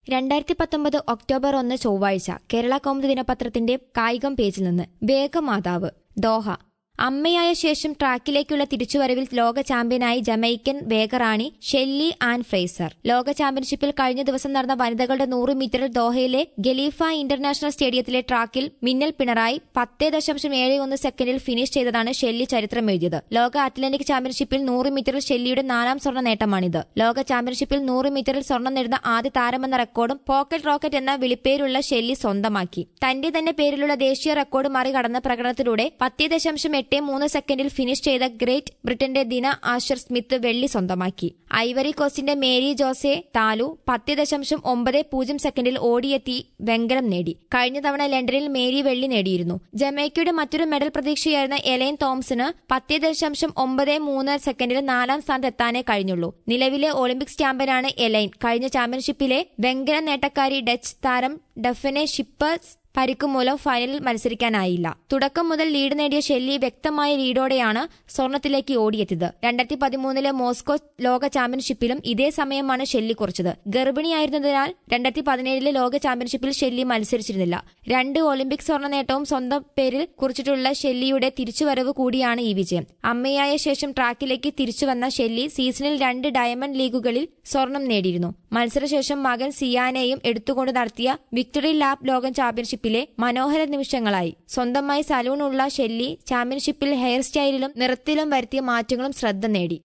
രണ്ടായിരത്തി പത്തൊമ്പത് ഒക്ടോബർ ഒന്ന് ചൊവ്വാഴ്ച കേരള കൗമുദി ദിനപത്രത്തിന്റെ കായികം പേജിൽ നിന്ന് വേഗമാതാവ് ദോഹ അമ്മയായ ശേഷം ട്രാക്കിലേക്കുള്ള തിരിച്ചുവരവിൽ ലോക ചാമ്പ്യനായി ജമൈക്കൻ വേഗറാണി ഷെല്ലി ആൻ ഫ്രേസർ ലോക ചാമ്പ്യൻഷിപ്പിൽ കഴിഞ്ഞ ദിവസം നടന്ന വനിതകളുടെ നൂറ് മീറ്ററിൽ ദോഹയിലെ ഗലീഫ ഇന്റർനാഷണൽ സ്റ്റേഡിയത്തിലെ ട്രാക്കിൽ മിന്നൽ പിണറായി പത്ത് ദശാംശം ഏഴ് ഒന്ന് സെക്കൻഡിൽ ഫിനിഷ് ചെയ്തതാണ് ഷെല്ലി ചരിത്രം എഴുതിയത് ലോക അത്ലന്റിക് ചാമ്പ്യൻഷിപ്പിൽ നൂറ് മീറ്ററിൽ ഷെല്ലിയുടെ നാലാം സ്വർണ്ണ നേട്ടമാണിത് ലോക ചാമ്പ്യൻഷിപ്പിൽ നൂറ് മീറ്ററിൽ സ്വർണ്ണം നേടുന്ന ആദ്യ താരമെന്ന റെക്കോർഡും പോക്കറ്റ് റോക്കറ്റ് എന്ന വിളിപ്പേരുള്ള ഷെല്ലി സ്വന്തമാക്കി തന്റെ തന്നെ പേരിലുള്ള ദേശീയ റെക്കോർഡ് മറികടന്ന പ്രകടനത്തിലൂടെ പത്ത് ദശാംശം എട്ട് മൂന്ന് സെക്കൻഡിൽ ഫിനിഷ് ചെയ്ത ഗ്രേറ്റ് ബ്രിട്ടന്റെ ദിന ആഷർ സ്മിത്ത് വെള്ളി സ്വന്തമാക്കി ഐവറി കോസ്റ്റിന്റെ മേരി ജോസെ താലു പത്ത് ദശാംശം ഒമ്പത് പൂജ്യം സെക്കൻഡിൽ ഓടിയെത്തി വെങ്കലം നേടി കഴിഞ്ഞ തവണ ലണ്ടനിൽ മേരി വെള്ളി നേടിയിരുന്നു ജമൈക്കയുടെ മറ്റൊരു മെഡൽ പ്രതീക്ഷയായിരുന്ന എലൈൻ തോംസന് പത്ത് ദശാംശം ഒമ്പത് മൂന്ന് സെക്കൻഡിൽ നാലാം സ്ഥാനത്ത് എത്താനേ കഴിഞ്ഞുള്ളൂ നിലവിലെ ഒളിമ്പിക്സ് ചാമ്പ്യനാണ് എലൈൻ കഴിഞ്ഞ ചാമ്പ്യൻഷിപ്പിലെ വെങ്കല നേട്ടക്കാരി ഡച്ച് താരം ഡഫനെ ഷിപ്പേഴ്സ് പരിക്ക് മൂലം ഫൈനലിൽ മത്സരിക്കാനായില്ല തുടക്കം മുതൽ ലീഡ് നേടിയ ഷെല്ലി വ്യക്തമായ ലീഡോടെയാണ് സ്വർണത്തിലേക്ക് ഓടിയെത്തിയത് രണ്ടായിരത്തി പതിമൂന്നിലെ മോസ്കോ ലോക ചാമ്പ്യൻഷിപ്പിലും ഇതേ സമയമാണ് ഷെല്ലി കുറിച്ചത് ഗർഭിണിയായിരുന്നതിനാൽ രണ്ടായിരത്തി പതിനേഴിലെ ലോക ചാമ്പ്യൻഷിപ്പിൽ ഷെല്ലി മത്സരിച്ചിരുന്നില്ല രണ്ട് ഒളിമ്പിക് സ്വർണ്ണ നേട്ടവും സ്വന്തം പേരിൽ കുറിച്ചിട്ടുള്ള ഷെല്ലിയുടെ തിരിച്ചുവരവ് കൂടിയാണ് ഈ വിജയം അമ്മയായ ശേഷം ട്രാക്കിലേക്ക് തിരിച്ചുവന്ന ഷെല്ലി സീസണിൽ രണ്ട് ഡയമണ്ട് ലീഗുകളിൽ സ്വർണം നേടിയിരുന്നു മത്സരശേഷം മകൻ സിയാനെയും എടുത്തുകൊണ്ട് നടത്തിയ വിക്ടറി ലാബ് ലോകം ചാമ്പ്യൻഷിപ്പിലെ മനോഹര നിമിഷങ്ങളായി സ്വന്തമായി സലൂൺ ഉള്ള ഷെല്ലി ചാമ്പ്യൻഷിപ്പിൽ ഹെയർ സ്റ്റൈലിലും നിറത്തിലും വരുത്തിയ മാറ്റങ്ങളും ശ്രദ്ധ നേടി